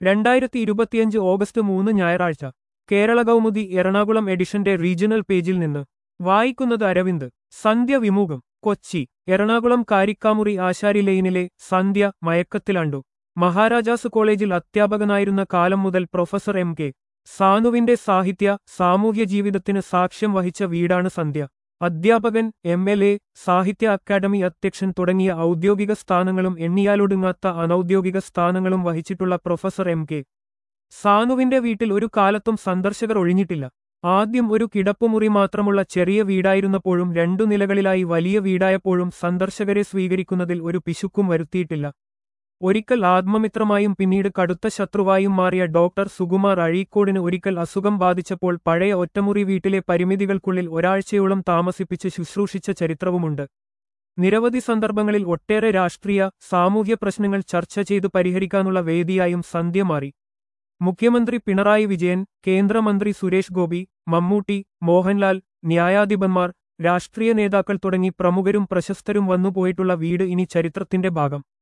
രണ്ടായിരത്തി ഇരുപത്തിയഞ്ച് ഓഗസ്റ്റ് മൂന്ന് ഞായറാഴ്ച കേരള കൗമുദി എറണാകുളം എഡിഷന്റെ റീജിയണൽ പേജിൽ നിന്ന് വായിക്കുന്നത് അരവിന്ദ് സന്ധ്യ വിമുഖം കൊച്ചി എറണാകുളം കാരിക്കാമുറി ആശാരി ലൈനിലെ സന്ധ്യ മയക്കത്തിലാണ്ടു മഹാരാജാസ് കോളേജിൽ അധ്യാപകനായിരുന്ന കാലം മുതൽ പ്രൊഫസർ എം കെ സാനുവിന്റെ സാഹിത്യ സാമൂഹ്യ ജീവിതത്തിന് സാക്ഷ്യം വഹിച്ച വീടാണ് സന്ധ്യ അധ്യാപകൻ M L A Sahitya Akademi അധ്യക്ഷൻ തുടങ്ങിയ ഔദ്യോഗിക സ്ഥാനങ്ങളും എണ്ണിയാലൊടുങ്ങാത്ത അനൗദ്യോഗിക സ്ഥാനങ്ങളും വഹിച്ചിട്ടുള്ള പ്രൊഫസർ എം കെ സാനുവിന്റെ വീട്ടിൽ ഒരു കാലത്തും സന്ദർശകർ ഒഴിഞ്ഞിട്ടില്ല ആദ്യം ഒരു കിടപ്പുമുറി മാത്രമുള്ള ചെറിയ വീടായിരുന്നപ്പോഴും രണ്ടു നിലകളിലായി വലിയ വീടായപ്പോഴും സന്ദർശകരെ സ്വീകരിക്കുന്നതിൽ ഒരു പിശുക്കും വരുത്തിയിട്ടില്ല ഒരിക്കൽ ആത്മമിത്രമായും പിന്നീട് കടുത്ത ശത്രുവായും മാറിയ ഡോക്ടർ സുകുമാർ അഴീക്കോടിന് ഒരിക്കൽ അസുഖം ബാധിച്ചപ്പോൾ പഴയ ഒറ്റമുറി വീട്ടിലെ പരിമിതികൾക്കുള്ളിൽ ഒരാഴ്ചയോളം താമസിപ്പിച്ച് ശുശ്രൂഷിച്ച ചരിത്രവുമുണ്ട് നിരവധി സന്ദർഭങ്ങളിൽ ഒട്ടേറെ രാഷ്ട്രീയ സാമൂഹ്യ പ്രശ്നങ്ങൾ ചർച്ച ചെയ്ത് പരിഹരിക്കാനുള്ള വേദിയായും സന്ധ്യ മാറി മുഖ്യമന്ത്രി പിണറായി വിജയൻ കേന്ദ്രമന്ത്രി സുരേഷ് ഗോപി മമ്മൂട്ടി മോഹൻലാൽ ന്യായാധിപന്മാർ രാഷ്ട്രീയ നേതാക്കൾ തുടങ്ങി പ്രമുഖരും പ്രശസ്തരും വന്നുപോയിട്ടുള്ള വീട് ഇനി ചരിത്രത്തിന്റെ ഭാഗം